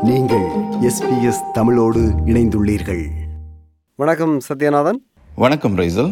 நீங்கள் எஸ்பிஎஸ் தமிழோடு இணைந்துள்ளீர்கள் வணக்கம் சத்யநாதன் வணக்கம் ரைசல்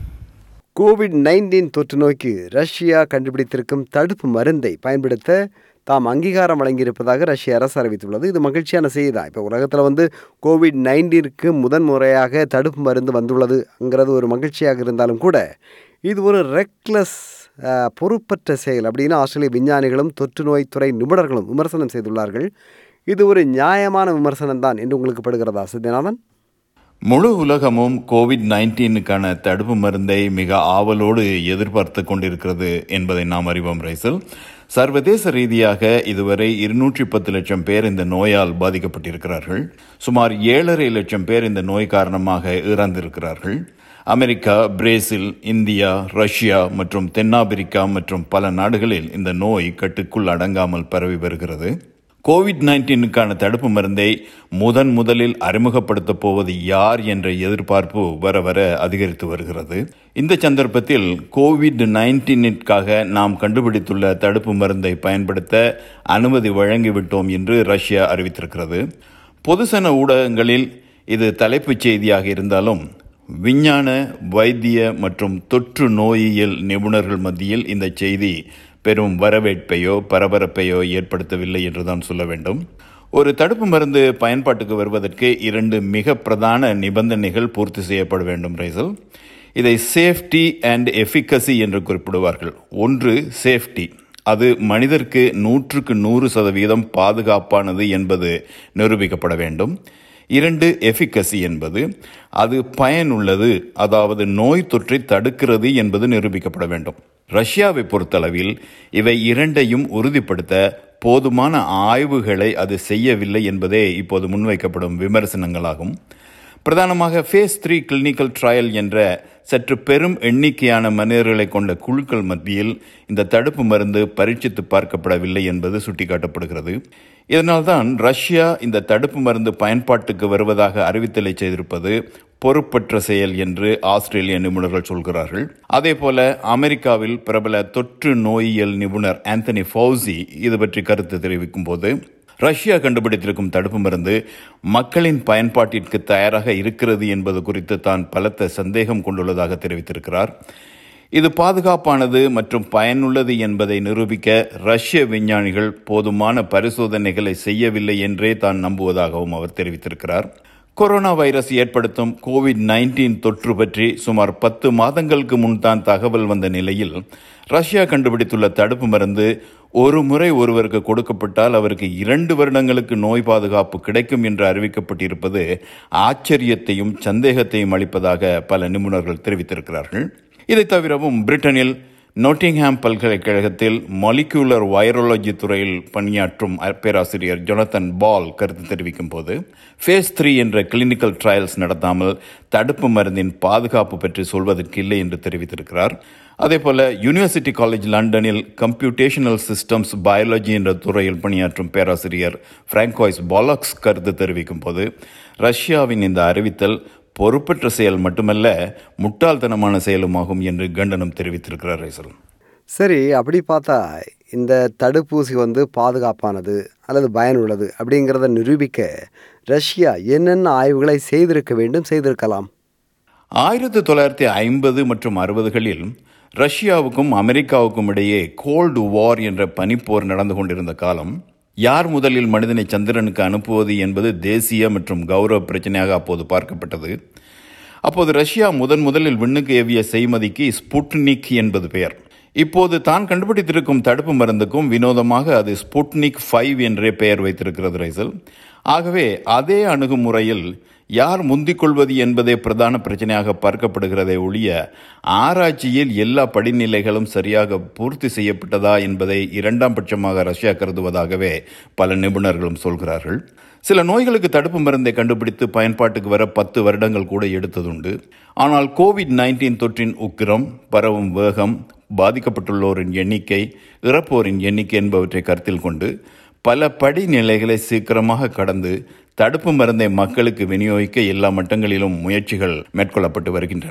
கோவிட் நைன்டீன் தொற்று நோய்க்கு ரஷ்யா கண்டுபிடித்திருக்கும் தடுப்பு மருந்தை பயன்படுத்த தாம் அங்கீகாரம் வழங்கியிருப்பதாக ரஷ்ய அரசு அறிவித்துள்ளது இது மகிழ்ச்சியான செய்தி தான் இப்போ உலகத்தில் வந்து கோவிட் நைன்டீனுக்கு முதன் முறையாக தடுப்பு மருந்து வந்துள்ளதுங்கிறது ஒரு மகிழ்ச்சியாக இருந்தாலும் கூட இது ஒரு ரெக்லஸ் பொறுப்பற்ற செயல் அப்படின்னு ஆஸ்திரேலிய விஞ்ஞானிகளும் தொற்று நோய் துறை நிபுணர்களும் விமர்சனம் செய்துள்ளார்கள் இது ஒரு நியாயமான விமர்சனம் தான் என்று உங்களுக்கு படுகிறதா சத்யநாதன் முழு உலகமும் கோவிட் நைன்டீனுக்கான தடுப்பு மருந்தை மிக ஆவலோடு எதிர்பார்த்து கொண்டிருக்கிறது என்பதை நாம் அறிவோம் ரைசல் சர்வதேச ரீதியாக இதுவரை இருநூற்றி பத்து லட்சம் பேர் இந்த நோயால் பாதிக்கப்பட்டிருக்கிறார்கள் சுமார் ஏழரை லட்சம் பேர் இந்த நோய் காரணமாக இறந்திருக்கிறார்கள் அமெரிக்கா பிரேசில் இந்தியா ரஷ்யா மற்றும் தென்னாப்பிரிக்கா மற்றும் பல நாடுகளில் இந்த நோய் கட்டுக்குள் அடங்காமல் பரவி வருகிறது கோவிட் நைன்டீனுக்கான தடுப்பு மருந்தை முதன் முதலில் அறிமுகப்படுத்தப் போவது யார் என்ற எதிர்பார்ப்பு வர வர அதிகரித்து வருகிறது இந்த சந்தர்ப்பத்தில் கோவிட் நைன்டீனிற்காக நாம் கண்டுபிடித்துள்ள தடுப்பு மருந்தை பயன்படுத்த அனுமதி வழங்கிவிட்டோம் என்று ரஷ்யா அறிவித்திருக்கிறது பொதுசன ஊடகங்களில் இது தலைப்புச் செய்தியாக இருந்தாலும் விஞ்ஞான வைத்திய மற்றும் தொற்று நோயியல் நிபுணர்கள் மத்தியில் இந்த செய்தி பெரும் வரவேற்பையோ பரபரப்பையோ ஏற்படுத்தவில்லை என்றுதான் சொல்ல வேண்டும் ஒரு தடுப்பு மருந்து பயன்பாட்டுக்கு வருவதற்கு இரண்டு மிக பிரதான நிபந்தனைகள் பூர்த்தி செய்யப்பட வேண்டும் ரைசல் இதை சேஃப்டி அண்ட் எஃபிகசி என்று குறிப்பிடுவார்கள் ஒன்று சேஃப்டி அது மனிதருக்கு நூற்றுக்கு நூறு சதவீதம் பாதுகாப்பானது என்பது நிரூபிக்கப்பட வேண்டும் இரண்டு எஃபிகசி என்பது அது பயனுள்ளது அதாவது நோய் தொற்றை தடுக்கிறது என்பது நிரூபிக்கப்பட வேண்டும் ரஷ்யாவை பொறுத்தளவில் இவை இரண்டையும் உறுதிப்படுத்த போதுமான ஆய்வுகளை அது செய்யவில்லை என்பதே இப்போது முன்வைக்கப்படும் விமர்சனங்களாகும் பிரதானமாக ஃபேஸ் த்ரீ கிளினிக்கல் ட்ரையல் என்ற சற்று பெரும் எண்ணிக்கையான மனிதர்களை கொண்ட குழுக்கள் மத்தியில் இந்த தடுப்பு மருந்து பரீட்சித்து பார்க்கப்படவில்லை என்பது சுட்டிக்காட்டப்படுகிறது இதனால்தான் ரஷ்யா இந்த தடுப்பு மருந்து பயன்பாட்டுக்கு வருவதாக அறிவித்தலை செய்திருப்பது பொறுப்பற்ற செயல் என்று ஆஸ்திரேலிய நிபுணர்கள் சொல்கிறார்கள் அதே போல அமெரிக்காவில் பிரபல தொற்று நோயியல் நிபுணர் ஆந்தனி ஃபவுசி இது பற்றி கருத்து தெரிவிக்கும் போது ரஷ்யா கண்டுபிடித்திருக்கும் தடுப்பு மருந்து மக்களின் பயன்பாட்டிற்கு தயாராக இருக்கிறது என்பது குறித்து தான் பலத்த சந்தேகம் கொண்டுள்ளதாக தெரிவித்திருக்கிறார் இது பாதுகாப்பானது மற்றும் பயனுள்ளது என்பதை நிரூபிக்க ரஷ்ய விஞ்ஞானிகள் போதுமான பரிசோதனைகளை செய்யவில்லை என்றே தான் நம்புவதாகவும் அவர் தெரிவித்திருக்கிறார் கொரோனா வைரஸ் ஏற்படுத்தும் கோவிட் நைன்டீன் தொற்று பற்றி சுமார் பத்து மாதங்களுக்கு முன் தான் தகவல் வந்த நிலையில் ரஷ்யா கண்டுபிடித்துள்ள தடுப்பு மருந்து ஒரு முறை ஒருவருக்கு கொடுக்கப்பட்டால் அவருக்கு இரண்டு வருடங்களுக்கு நோய் பாதுகாப்பு கிடைக்கும் என்று அறிவிக்கப்பட்டிருப்பது ஆச்சரியத்தையும் சந்தேகத்தையும் அளிப்பதாக பல நிபுணர்கள் தெரிவித்திருக்கிறார்கள் இதை தவிரவும் பிரிட்டனில் நோட்டிங்ஹாம் பல்கலைக்கழகத்தில் மாலிகுலர் வைரலஜி துறையில் பணியாற்றும் பேராசிரியர் ஜொனத்தன் பால் கருத்து தெரிவிக்கும் போது ஃபேஸ் த்ரீ என்ற கிளினிக்கல் ட்ரையல்ஸ் நடத்தாமல் தடுப்பு மருந்தின் பாதுகாப்பு பற்றி சொல்வதற்கு இல்லை என்று தெரிவித்திருக்கிறார் அதேபோல யூனிவர்சிட்டி காலேஜ் லண்டனில் கம்ப்யூட்டேஷனல் சிஸ்டம்ஸ் பயாலஜி என்ற துறையில் பணியாற்றும் பேராசிரியர் பிராங்கோய்ஸ் பாலக்ஸ் கருத்து தெரிவிக்கும் போது ரஷ்யாவின் இந்த அறிவித்தல் பொறுப்பற்ற செயல் மட்டுமல்ல முட்டாள்தனமான செயலுமாகும் என்று கண்டனம் தெரிவித்திருக்கிறார் ரைசல் சரி அப்படி பார்த்தா இந்த தடுப்பூசி வந்து பாதுகாப்பானது அல்லது பயனுள்ளது அப்படிங்கிறத நிரூபிக்க ரஷ்யா என்னென்ன ஆய்வுகளை செய்திருக்க வேண்டும் செய்திருக்கலாம் ஆயிரத்தி தொள்ளாயிரத்தி ஐம்பது மற்றும் அறுபதுகளில் ரஷ்யாவுக்கும் அமெரிக்காவுக்கும் இடையே கோல்டு வார் என்ற பனிப்போர் நடந்து கொண்டிருந்த காலம் யார் முதலில் மனிதனை சந்திரனுக்கு அனுப்புவது என்பது தேசிய மற்றும் கௌரவ பிரச்சனையாக அப்போது பார்க்கப்பட்டது அப்போது ரஷ்யா முதன் முதலில் விண்ணுக்கு ஏவிய செய்மதிக்கு ஸ்புட்னிக் என்பது பெயர் இப்போது தான் கண்டுபிடித்திருக்கும் தடுப்பு மருந்துக்கும் வினோதமாக அது ஸ்புட்னிக் ஃபைவ் என்றே பெயர் வைத்திருக்கிறது ரைசல் ஆகவே அதே அணுகுமுறையில் யார் முந்திக் கொள்வது என்பதே பிரதான பிரச்சனையாக பார்க்கப்படுகிறதை ஒழிய ஆராய்ச்சியில் எல்லா படிநிலைகளும் சரியாக பூர்த்தி செய்யப்பட்டதா என்பதை இரண்டாம் பட்சமாக ரஷ்யா கருதுவதாகவே பல நிபுணர்களும் சொல்கிறார்கள் சில நோய்களுக்கு தடுப்பு மருந்தை கண்டுபிடித்து பயன்பாட்டுக்கு வர பத்து வருடங்கள் கூட எடுத்ததுண்டு ஆனால் கோவிட் நைன்டீன் தொற்றின் உக்கிரம் பரவும் வேகம் பாதிக்கப்பட்டுள்ளோரின் எண்ணிக்கை இறப்போரின் எண்ணிக்கை என்பவற்றை கருத்தில் கொண்டு பல படிநிலைகளை சீக்கிரமாக கடந்து தடுப்பு மருந்தை மக்களுக்கு விநியோகிக்க எல்லா மட்டங்களிலும் முயற்சிகள் மேற்கொள்ளப்பட்டு வருகின்றன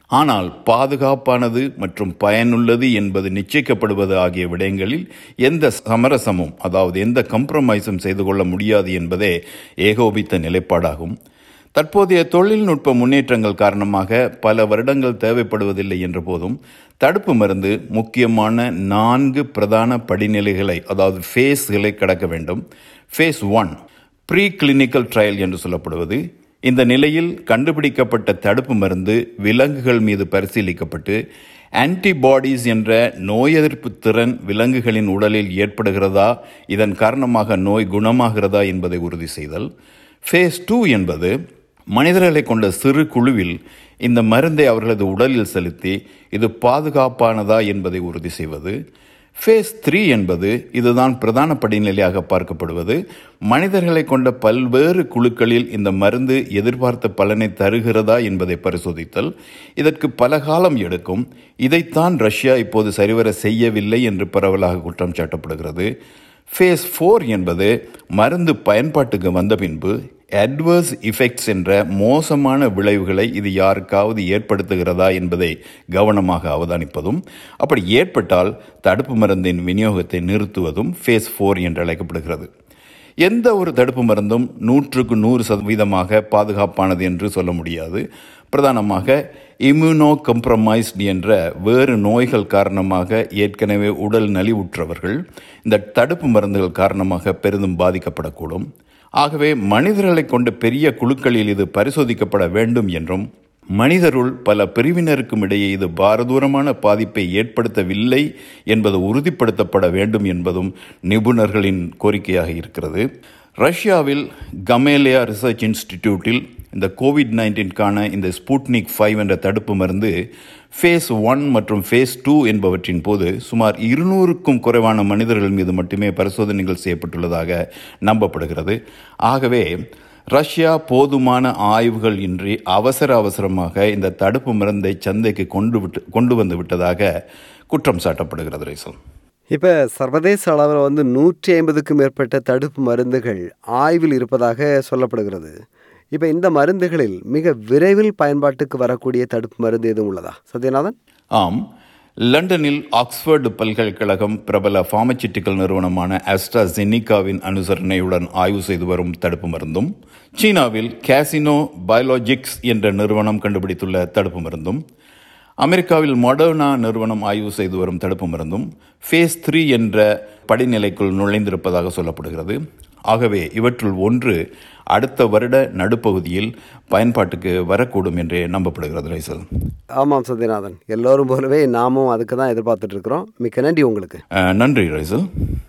ஆனால் பாதுகாப்பானது மற்றும் பயனுள்ளது என்பது நிச்சயிக்கப்படுவது ஆகிய விடயங்களில் எந்த சமரசமும் அதாவது எந்த கம்ப்ரமைஸும் செய்து கொள்ள முடியாது என்பதே ஏகோபித்த நிலைப்பாடாகும் தற்போதைய தொழில்நுட்ப முன்னேற்றங்கள் காரணமாக பல வருடங்கள் தேவைப்படுவதில்லை என்ற போதும் தடுப்பு மருந்து முக்கியமான நான்கு பிரதான படிநிலைகளை அதாவது ஃபேஸ்களை கடக்க வேண்டும் phase one pre clinical trial என்று சொல்லப்படுவது இந்த நிலையில் கண்டுபிடிக்கப்பட்ட தடுப்பு மருந்து விலங்குகள் மீது பரிசீலிக்கப்பட்டு ஆன்டிபாடிஸ் என்ற நோய் எதிர்ப்பு திறன் விலங்குகளின் உடலில் ஏற்படுகிறதா இதன் காரணமாக நோய் குணமாகிறதா என்பதை உறுதி செய்தல் ஃபேஸ் டூ என்பது மனிதர்களை கொண்ட சிறு குழுவில் இந்த மருந்தை அவர்களது உடலில் செலுத்தி இது பாதுகாப்பானதா என்பதை உறுதி செய்வது ஃபேஸ் த்ரீ என்பது இதுதான் பிரதான படிநிலையாக பார்க்கப்படுவது மனிதர்களை கொண்ட பல்வேறு குழுக்களில் இந்த மருந்து எதிர்பார்த்த பலனை தருகிறதா என்பதை பரிசோதித்தல் இதற்கு பல காலம் எடுக்கும் இதைத்தான் ரஷ்யா இப்போது சரிவர செய்யவில்லை என்று பரவலாக குற்றம் சாட்டப்படுகிறது ஃபேஸ் ஃபோர் என்பது மருந்து பயன்பாட்டுக்கு வந்த பின்பு அட்வர்ஸ் இஃபெக்ட்ஸ் என்ற மோசமான விளைவுகளை இது யாருக்காவது ஏற்படுத்துகிறதா என்பதை கவனமாக அவதானிப்பதும் அப்படி ஏற்பட்டால் தடுப்பு மருந்தின் விநியோகத்தை நிறுத்துவதும் ஃபேஸ் ஃபோர் என்று அழைக்கப்படுகிறது எந்த ஒரு தடுப்பு மருந்தும் நூற்றுக்கு நூறு சதவீதமாக பாதுகாப்பானது என்று சொல்ல முடியாது பிரதானமாக இம்யூனோ கம்ப்ரமைஸ்ட் என்ற வேறு நோய்கள் காரணமாக ஏற்கனவே உடல் நலிவுற்றவர்கள் இந்த தடுப்பு மருந்துகள் காரணமாக பெரிதும் பாதிக்கப்படக்கூடும் ஆகவே மனிதர்களை கொண்ட பெரிய குழுக்களில் இது பரிசோதிக்கப்பட வேண்டும் என்றும் மனிதருள் பல பிரிவினருக்கும் இடையே இது பாரதூரமான பாதிப்பை ஏற்படுத்தவில்லை என்பது உறுதிப்படுத்தப்பட வேண்டும் என்பதும் நிபுணர்களின் கோரிக்கையாக இருக்கிறது ரஷ்யாவில் கமேலியா ரிசர்ச் இன்ஸ்டிடியூட்டில் இந்த கோவிட் நைன்டீன்கான இந்த ஸ்புட்னிக் ஃபைவ் என்ற தடுப்பு மருந்து ஃபேஸ் ஒன் மற்றும் ஃபேஸ் டூ என்பவற்றின் போது சுமார் இருநூறுக்கும் குறைவான மனிதர்கள் மீது மட்டுமே பரிசோதனைகள் செய்யப்பட்டுள்ளதாக நம்பப்படுகிறது ஆகவே ரஷ்யா போதுமான ஆய்வுகள் இன்றி அவசர அவசரமாக இந்த தடுப்பு மருந்தை சந்தைக்கு கொண்டு விட்டு கொண்டு வந்து விட்டதாக குற்றம் சாட்டப்படுகிறது ரைசல் இப்போ சர்வதேச அளவில் வந்து நூற்றி ஐம்பதுக்கும் மேற்பட்ட தடுப்பு மருந்துகள் ஆய்வில் இருப்பதாக சொல்லப்படுகிறது இப்போ இந்த மருந்துகளில் மிக விரைவில் பயன்பாட்டுக்கு வரக்கூடிய தடுப்பு மருந்து எதுவும் உள்ளதா சத்யநாதன் ஆம் லண்டனில் ஆக்ஸ்போர்டு பல்கலைக்கழகம் பிரபல ஃபார்மசிட்டிக்கல் நிறுவனமான ஆஸ்ட்ராஜெனிகாவின் அனுசரணையுடன் ஆய்வு செய்து வரும் தடுப்பு மருந்தும் சீனாவில் கேசினோ பயோலாஜிக்ஸ் என்ற நிறுவனம் கண்டுபிடித்துள்ள தடுப்பு மருந்தும் அமெரிக்காவில் மொடர்னா நிறுவனம் ஆய்வு செய்து வரும் தடுப்பு மருந்தும் ஃபேஸ் த்ரீ என்ற படிநிலைக்குள் நுழைந்திருப்பதாக சொல்லப்படுகிறது ஆகவே இவற்றுள் ஒன்று அடுத்த வருட நடுப்பகுதியில் பயன்பாட்டுக்கு வரக்கூடும் என்றே நம்பப்படுகிறது ரைசல் ஆமாம் சத்யநாதன் எல்லோரும் போலவே நாமும் அதுக்கு தான் எதிர்பார்த்துட்டு இருக்கிறோம் மிக்க நன்றி உங்களுக்கு அஹ், நன்றி ரைசல்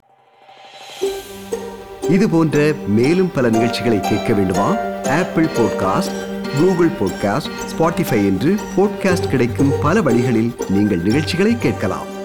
இது போன்ற மேலும் பல நிகழ்ச்சிகளை கேட்க வேண்டுமா Apple podcast Google podcast Spotify என்று பாட்காஸ்ட் கிடைக்கும் பல வழிகளில் நீங்கள் நிகழ்ச்சிகளை கேட்கலாம்